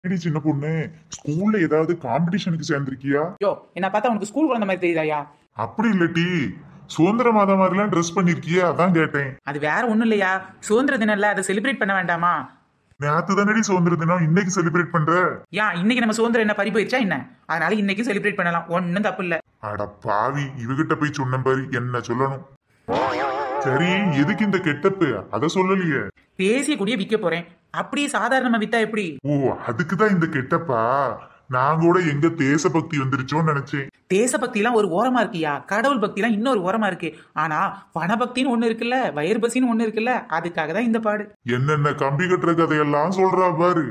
ஏடி சின்ன பொண்ணு ஸ்கூல்ல ஏதாவது காம்படிஷனுக்கு சேர்ந்திருக்கியா யோ என்ன பார்த்தா உனக்கு ஸ்கூல் குழந்தை மாதிரி தெரியுதாயா அப்படி இல்லட்டி சுதந்திர மாதம் மாதிரிலாம் ட்ரெஸ் பண்ணிருக்கியா அதான் கேட்டேன் அது வேற ஒண்ணும் இல்லையா சுதந்திர தினம்ல அதை செலிப்ரேட் பண்ண வேண்டாமா நேத்து தானடி சுதந்திர தினம் இன்னைக்கு செலிப்ரேட் பண்ற ஏன் இன்னைக்கு நம்ம சுதந்திரம் என்ன பறி போயிடுச்சா என்ன அதனால இன்னைக்கு செலிப்ரேட் பண்ணலாம் ஒன்னும் தப்பு இல்ல அட பாவி இவகிட்ட போய் சொன்ன பாரு என்ன சொல்லணும் சரி எதுக்கு இந்த கெட்டப்பு அத சொல்லலையே தேசிய கொடியை விற்க போறேன் அப்படியே சாதாரணமா வித்தா எப்படி ஓ அதுக்கு தான் இந்த கெட்டப்பா நான் கூட எங்க தேசபக்தி வந்துருச்சோன்னு நினைச்சேன் தேசபக்திலாம் ஒரு ஓரமா இருக்கியா கடவுள் பக்திலாம் இன்னொரு ஓரமா இருக்கு ஆனா பணபக்தின்னு ஒண்ணு இருக்குல்ல வயிறு பசின்னு ஒண்ணு இருக்குல்ல அதுக்காக தான் இந்த பாடு என்னென்ன கம்பி கட்டுற கதையெல்லாம் சொல்றா பாரு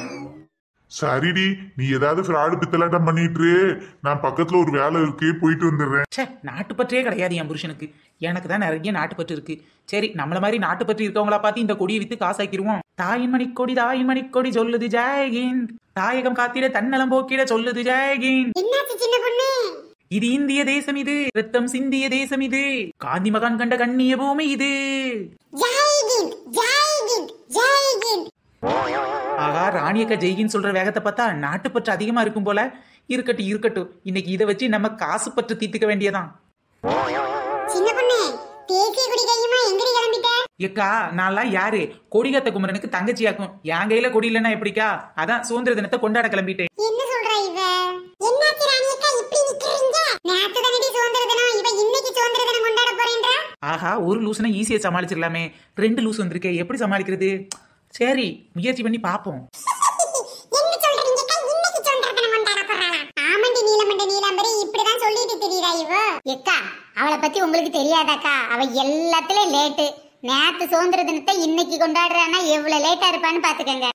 சரிடி நீ ஏதாவது ஃப்ராடு பித்தலாட்டம் பண்ணிட்டு இரு. நான் பக்கத்துல ஒரு வேலை இருக்கு போயிட்டு வந்துடுறேன் ச்சே நாட்டுப்பற்றே கிடையாது என் புருஷனுக்கு எனக்கு தான் நிறைய நாட்டுப்பற்று இருக்கு சரி நம்மள மாதிரி நாட்டுப்பற்று இருக்கவங்களா பார்த்து இந்த கொடியை வித்து காசாக்கிருவோம் தாயின் மணிக்கொடி தாயின் மணிக்கொடி சொல்லுது ஜெயகிந்த் தாயகம் காத்திட தன்னலம் போக்கிட சொல்லுது ஜெயகிந்த் என்னாச்சு சின்ன பொண்ணு இது இந்திய தேசம் இது ரத்தம் சிந்திய தேசம் இது காந்தி மகான் கண்ட கண்ணிய பூமி இது ஜெய்ஹிந்த் ஜெய்ஹிந்த் ஜெய்ஹிந்த் ஆகா ராணியக்கா ஜெய்கின்னு சொல்ற வேகத்தை பார்த்தா நாட்டுப்பற்று அதிகமா இருக்கும் போல இருக்கட்டும் இருக்கட்டும் இன்னைக்கு இதை வச்சு நம்ம காசு பற்று தீர்த்துக்க வேண்டியதான் சின்ன பொண்ணு தேசிய கொடி கையுமா எங்கடி கிளம்பிட்ட ஏக்கா நான்லாம் யாரு கொடிகத்த குமரனுக்கு தங்கச்சியாக்கும் என் கையில கொடி இல்லைன்னா எப்படிக்கா அதான் சுதந்திர தினத்தை கொண்டாட கிளம்பிட்டேன் என்ன சொல்றா இவ என்னாச்சு ராணியக்கா இப்படி நிக்கிறீங்க நேத்து தானடி சுதந்திர தினம் இவ இன்னைக்கு சுதந்திர தினம் கொண்டாட போறேன்றா ஆஹா ஒரு லூசனை ஈஸியா சமாளிச்சிடலாமே ரெண்டு லூஸ் வந்திருக்கே எப்படி சமாளிக்கிறது சரி முயற்சி பண்ணி பார்ப்போம் என்ன சொல்றீங்கக்கா இன்னைக்கு சுதந்திர தினம் கொண்டாட போறாளா ஆமாண்டி நீலமண்ட நீலாம்பரி இப்படிதான் சொல்லிட்டு தெரியுதா இவ எக்கா அவளை பத்தி உங்களுக்கு தெரியாதாக்கா அவ எல்லாத்துலயும் லேட்டு நேத்து சுதந்திர தினத்தை இன்னைக்கு கொண்டாடுறான்னா எவ்வளவு லேட்டா இருப்பான்னு பாத்துக்கங்க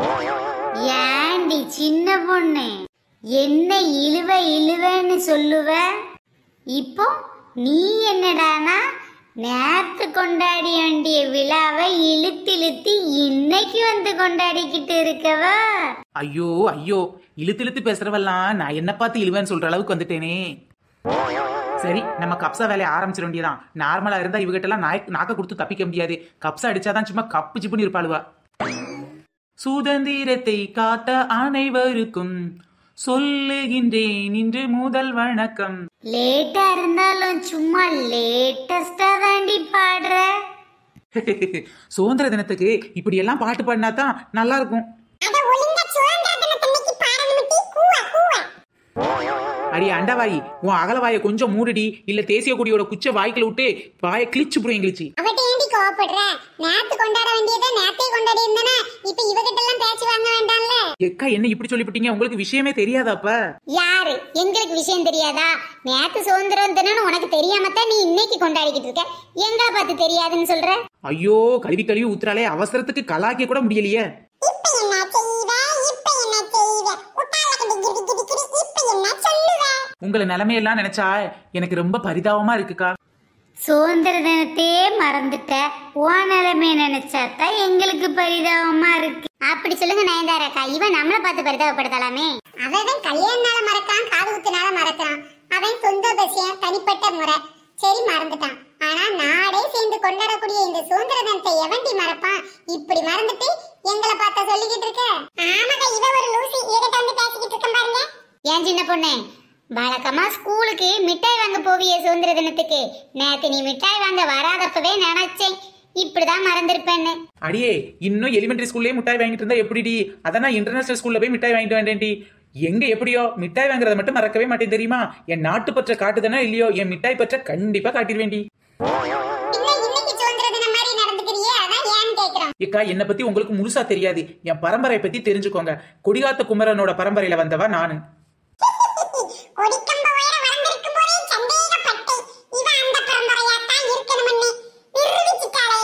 ஏண்டி சின்ன பொண்ணு என்ன இழுவ இழுவன்னு சொல்லுவ இப்போ நீ என்னடானா நேத்து கொண்டாடி வேண்டிய விழாவை இழுத்து இழுத்து இன்னைக்கு வந்து கொண்டாடிக்கிட்டு இருக்கவா ஐயோ ஐயோ இழுத்து இழுத்து பேசுறவெல்லாம் நான் என்ன பார்த்து இழுவேன்னு சொல்ற அளவுக்கு வந்துட்டேனே சரி நம்ம கப்சா வேலையை ஆரம்பிச்சிட வேண்டியதான் நார்மலா இருந்தா இவகிட்ட எல்லாம் நாய் நாக்க கொடுத்து தப்பிக்க முடியாது கப்சா அடிச்சாதான் சும்மா கப்பு சிப்புன்னு இருப்பாளுவா சுதந்திரத்தை காத்த அனைவருக்கும் சொல்லுகின்றேன் இன்று முதல் வணக்கம் லேட்டா இருந்தாலும் சும்மா லேட்டஸ்டா தாண்டி பாடுற சுதந்திர தினத்துக்கு இப்படி எல்லாம் பாட்டு பாடினா தான் நல்லா இருக்கும் அட ஒழுங்கா சுதந்திர தினத்தன்னைக்கு பாடணுமிட்டி கூவா கூவா அடி அண்டவாயி உன் அகலவாயை கொஞ்சம் மூடுடி இல்ல தேசிய கொடியோட குச்ச வாய்க்குள்ள விட்டு வாயை கிழிச்சு புடுவேன் கிழிச்சு அவட்ட ஏண்டி கோவப்படுற நேத்து கொண்டாட வேண்டியதை நேத்தே கொண்டாடி இருந்தானே இப்ப இவகிட்ட எல்லாம் பேச்சு வாங்க வேண்டாம்ல எக்கா என்ன இப்படி சொல்லிவிட்டீங்க உங்களுக்கு விஷயமே தெரியாதாப்ப யாரு எங்களுக்கு விஷயம் தெரியாதா நேத்து சுதந்திரம் தினம் உனக்கு தெரியாம தான் நீ இன்னைக்கு கொண்டாடிக்கிட்டு இருக்க எங்களை பார்த்து தெரியாதுன்னு சொல்ற ஐயோ கழுவி கழுவி ஊத்துறாலே அவசரத்துக்கு கலாய்க்க கூட முடியலையே இப்ப என்ன செய்வ இப்ப என்ன செய்வ உட்டால கிடி கிடி கிடி கிடி இப்ப என்ன சொல்லுவ உங்களை நிலைமையெல்லாம் நினைச்சா எனக்கு ரொம்ப பரிதாபமா இருக்குக்கா சுதந்திர தினத்தையே மறந்துட்ட உன் நிலைமைய நினைச்சாதான் எங்களுக்கு பரிதாபமா இருக்கு அப்படி சொல்லுங்க நயன்தாராக்கா இவன் நம்மள பார்த்து பரிதாபப்படுத்தலாமே அவன் கல்யாண நாள மறக்கான் காது குத்துனால மறக்கிறான் அவன் சொந்த பசியன் தனிப்பட்ட முறை சரி மறந்துட்டான் ஆனா நாடே சேர்ந்து கொண்டாடக்கூடிய இந்த சுதந்திர தினத்தை எவன்டி மறப்பான் இப்படி மறந்துட்டு எங்களை பார்த்தா சொல்லிக்கிட்டு இருக்க ஆமாக்கா இவ ஒரு லூசி எகிட்ட வந்து பேசிக்கிட்டு இருக்க பாருங்க ஏன் சின்ன பொண்ணு வழக்கமா ஸ்கூலுக்கு மிட்டாய் வாங்க போவிய சுதந்திர தினத்துக்கு நேத்து நீ மிட்டாய் வாங்க வராதப்பவே நினைச்சேன் இப்படிதான் மறந்திருப்பேன்னு அடியே இன்னும் எலிமெண்டரி ஸ்கூல்லயே மிட்டாய் வாங்கிட்டு இருந்தா எப்படிடி அதான் நான் இன்டர்நேஷனல் ஸ்கூல்ல போய் மிட்டாய் வாங்கிட்டு வேண்டேன்டி எங்க எப்படியோ மிட்டாய் வாங்குறத மட்டும் மறக்கவே மாட்டேன் தெரியுமா என் நாட்டு பற்ற காட்டுதானோ இல்லையோ என் மிட்டாய் பற்ற கண்டிப்பா காட்டிடுவேண்டி இல்ல இன்னைக்கு சுதந்திர தினம் மாதிரி நடந்துக்கிறியே அதான் ஏன்னு கேக்குறோம் ஏக்கா என்னை பத்தி உங்களுக்கு முழுசா தெரியாது என் பரம்பரை பத்தி தெரிஞ்சுக்கோங்க கொடிகாத்த குமரனோட பரம்பரையில வந்தவ நானு கொடிக்கம்ப உயர வளர்ந்திருக்கும் போதே சந்தேகப்பட்டேன் இவ அந்த பரம்பரையாத்தான் இருக்கணும்னு நிரூபிச்சுட்டாளே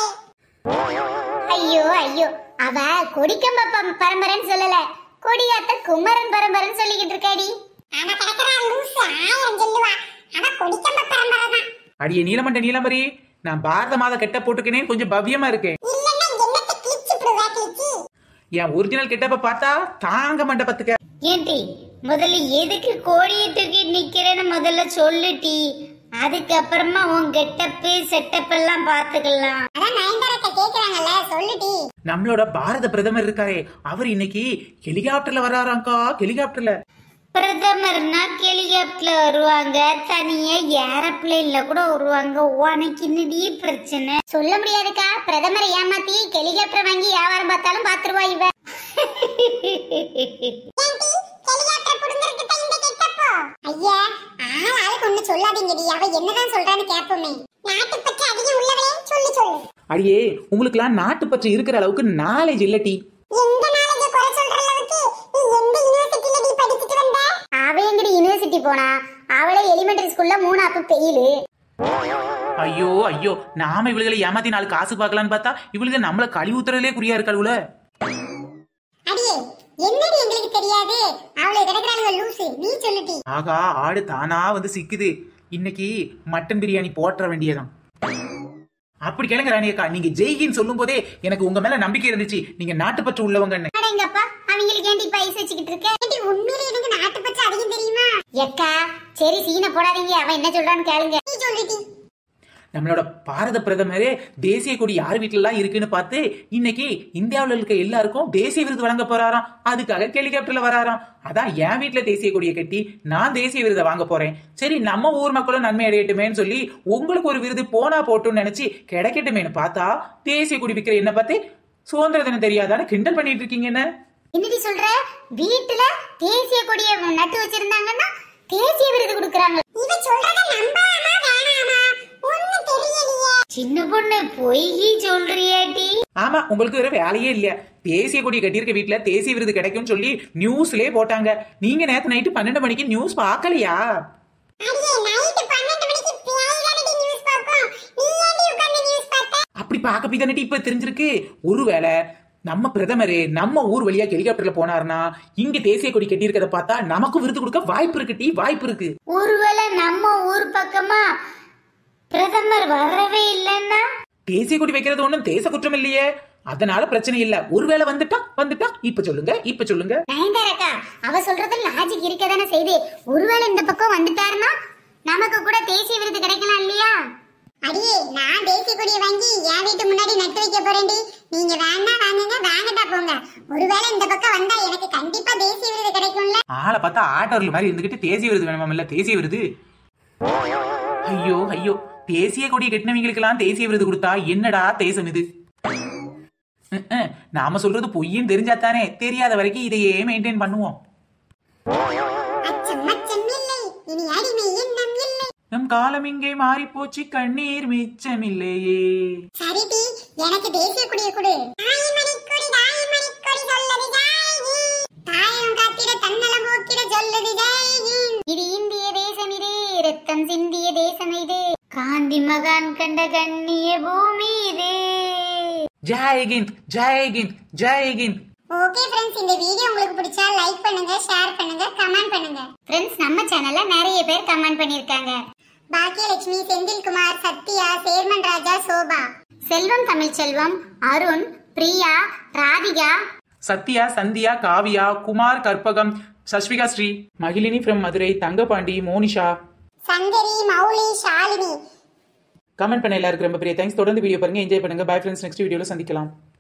ஐயோ ஐயோ அவ கொடிக்கம்ப பம்- பரம்பரைன்னு சொல்லல கொடியாத்த குமரன் பரம்பரைன்னு சொல்லிக்கிட்டு இருக்காடி ஆனா கிடக்குறா லூசு ஆயிரம் சொல்லுவா அவ கொடிக்கம்ப பரம்பரை தான் அடியே நீலமண்ட நீலமரி நான் பாரத மாத கெட்ட போட்டுக்கினே கொஞ்சம் பவ்யமா இருக்கேன் இல்லன்னா என்னத்தை கிழிச்சு விடுவா கிழிச்சு என் ஒரிஜினல் கெட்டப்ப பார்த்தா தாங்க மாட்ட பத்துக்க ஏன்டி முதல்ல எதுக்கு கோழியை தூக்கி நிக்கிறேன்னு முதல்ல சொல்லுட்டி அதுக்கப்புறமா உன் கெட்டப்பு செட்டப் எல்லாம் பாத்துக்கலாம் அதான் நயன்தாரத்தை கேக்குற இருக்கிறாங்கல்ல சொல்லுடி நம்மளோட பாரத பிரதமர் இருக்காரே அவர் இன்னைக்கு ஹெலிகாப்டர்ல வராராங்கா ஹெலிகாப்டர்ல பிரதமர்னா ஹெலிகாப்டர்ல வருவாங்க தனியா ஏரோப்ளேன்ல கூட வருவாங்க உனக்கு என்னடி பிரச்சனை சொல்ல முடியாதுக்கா பிரதமரை ஏமாத்தி ஹெலிகாப்டர் வாங்கி வியாபாரம் பார்த்தாலும் பாத்துருவா இவ ஐயா ஆள் ஆளுக்கு ஒண்ணு சொல்லாதீங்கடி அவ என்னதான் சொல்றான்னு கேப்போமே நாட்டு பற்றி அதிகம் உள்ளவளே சொல்லு சொல்லு அடியே உங்களுக்குலாம் நாட்டு பற்று இருக்கிற அளவுக்கு நாலேஜ் இல்லட்டி எந்த நாளைக்கு குறை சொல்ற அளவுக்கு நீ எந்த யூனிவர்சிட்டில நீ படிச்சிட்டு வந்த அவ எங்கடி யூனிவர்சிட்டி போனா அவளே எலிமெண்டரி ஸ்கூல்ல மூணு அப்ப பெயிலு ஐயோ ஐயோ நாம இவளுகளை ஏமாத்தி நாலு காசு பார்க்கலான்னு பார்த்தா இவளுக்கு நம்மள கழிவு ஊத்துறதுலே குறியா இருக்காளுல அடியே என்னடி எங்களுக்கு தெரியாது அவளை கிடக்குறாளுங்க லூசு நீ சொல்லுடி ஆகா ஆடு தானா வந்து சிக்குது இன்னைக்கு மட்டன் பிரியாணி போட்டுற வேண்டியதான் அப்படி கேளுங்க ராணியக்கா நீங்க ஜெய்கின்னு சொல்லும் போதே எனக்கு உங்க மேல நம்பிக்கை இருந்துச்சு நீங்க நாட்டுப்பற்று உள்ளவங்கன்னு அடங்கப்பா அவங்களுக்கு ஏண்டி பைசா வச்சுக்கிட்டு இருக்க ஏண்டி உண்மையிலே எனக்கு நாட்டு பற்றி அதிகம் தெரியுமா எக்கா சரி சீனை போடாதீங்க அவன் என்ன சொல்றான்னு கேளுங்க நீ சொல்லுடி நம்மளோட பாரத பிரதமரே தேசிய கொடி யார் வீட்டுல எல்லாம் இருக்குன்னு பார்த்து இன்னைக்கு இந்தியாவுல இருக்க எல்லாருக்கும் தேசிய விருது வழங்க போறாராம் அதுக்காக ஹெலிகாப்டர்ல வராராம் அதான் என் வீட்டுல தேசிய கொடியை கட்டி நான் தேசிய விருதை வாங்க போறேன் சரி நம்ம ஊர் மக்களும் நன்மை அடையட்டுமேன்னு சொல்லி உங்களுக்கு ஒரு விருது போனா போட்டும்னு நினைச்சு கிடைக்கட்டுமேன்னு பார்த்தா தேசிய கொடி விற்கிற என்ன பார்த்து சுதந்திர தினம் தெரியாதான்னு கிண்டல் பண்ணிட்டு இருக்கீங்க என்ன என்னடி சொல்ற வீட்டுல தேசிய கொடியை நட்டு வச்சிருந்தாங்கன்னா தேசிய விருது கொடுக்கறாங்க இவ சொல்றத நம்பாமா வேணாமா ஒண்ணு தெரியலையே சின்ன பொண்ணு பொய் சொல்றியாடி ஆமா உங்களுக்கு வேற வேலையே இல்ல தேசிய கொடி கட்டியிருக்க வீட்டுல தேசிய விருது கிடைக்கும்னு சொல்லி நியூஸ்லயே போட்டாங்க நீங்க நேத்து நைட்டு பன்னெண்டு மணிக்கு நியூஸ் பார்க்கலையா அடியே நைட் 12 மணிக்கு பிளாயிலானடி நியூஸ் பாப்போம் நீ ஏண்டி உட்கார்ந்து நியூஸ் பார்த்த அப்படி பார்க்க போய் தானே இப்ப தெரிஞ்சிருக்கு ஒருவேளை நம்ம பிரதமரே நம்ம ஊர் வழியா ஹெலிகாப்டர்ல போனாருன்னா இங்க தேசிய கொடி கட்டி இருக்கத பார்த்தா நமக்கு விருது கொடுக்க வாய்ப்பு இருக்கு டி வாய்ப்பு இருக்கு ஒருவேளை நம்ம ஊர் பக்கமா பிரதமர் வரவே இல்லைன்னா தேசிய கொடி வைக்கிறது ஒண்ணும் தேச குற்றம் இல்லையே அதனால பிரச்சனை இல்ல ஒருவேளை வந்துட்டா வந்துட்டா இப்ப சொல்லுங்க இப்ப சொல்லுங்க நயன்தாரக்கா அவ சொல்றது லாஜிக் இருக்கதானே செய்து ஒருவேளை இந்த பக்கம் வந்துட்டாருன்னா நமக்கு கூட தேசிய விருது கிடைக்கலாம் இல்லையா அடியே நான் தேசிய கொடியை வாங்கி என் வீட்டு முன்னாடி நட்டு வைக்க போறேன்டி நீங்க வேணா வாங்குங்க வாங்கட்டா போங்க ஒருவேளை இந்த பக்கம் வந்தா எனக்கு கண்டிப்பா தேசிய விருது கிடைக்கும்ல ஆளை பார்த்தா ஆட்டோர்ல மாதிரி இருந்துகிட்டு தேசிய விருது வேணுமாம் இல்ல தேசிய விருது ஐயோ ஐயோ தேசிய கொடி கட்டினவங்களுக்கு எல்லாம் தேசிய விருது கொடுத்தா என்னடா தேசம் இது அஹ், அஹ், நாம சொல்றது பொய்யும் தெரிஞ்சாத்தானே தெரியாத வரைக்கும் இதையே மெயின்டைன் பண்ணுவோம் அச்சம் அச்சம் இல்லை இனி அடிமை எண்ணம் இல்லை நம் காலம் இங்கே மாறி போச்சு கண்ணீர் மிச்சமில்லையே சரிடி எனக்கு தேசிய கொடியை கொடு தாய்மணி கொடி தாய்மணி கொடி சொல்லது ஜாயி தாயம் காத்திட தன்னலம் போக்கிட சொல்லுது ஜாயி இது இந்திய தேசம் இது ரத்தம் சிந்திய தேசம் இது காந்தி மகான் கண்ட கண்ணிய பூமி இது ஜெய் ஹிந்த் ஜெய் ஹிந்த் ஜெய் ஹிந்த் ஓகே ஃப்ரெண்ட்ஸ் இந்த வீடியோ உங்களுக்கு பிடிச்சா லைக் பண்ணுங்க ஷேர் பண்ணுங்க கமெண்ட் பண்ணுங்க ஃப்ரெண்ட்ஸ் நம்ம சேனல்ல நிறைய பேர் கமெண்ட் பண்ணிருக்காங்க Bhagyalakshmi Senthilkumar Sathya chairman Raja Sobha Selvam Tamilselvam Arun Priya Radhika Sathya Sandhya Kavya Kumar Karpagam Saswika Shri Magizhini from Madurai Thangapandi Monisha Sankari Mouli Shalini comment பண்ண எல்லாருக்கும் ரொம்ப பெரிய தேங்க்ஸ் தொடர்ந்து வீடியோ பாருங்க என்ஜாய் பண்ணுங்க பை ஃப்ரெண்ட்ஸ் நெக்ஸ்ட் வீடியோல சந்திக்கலாம்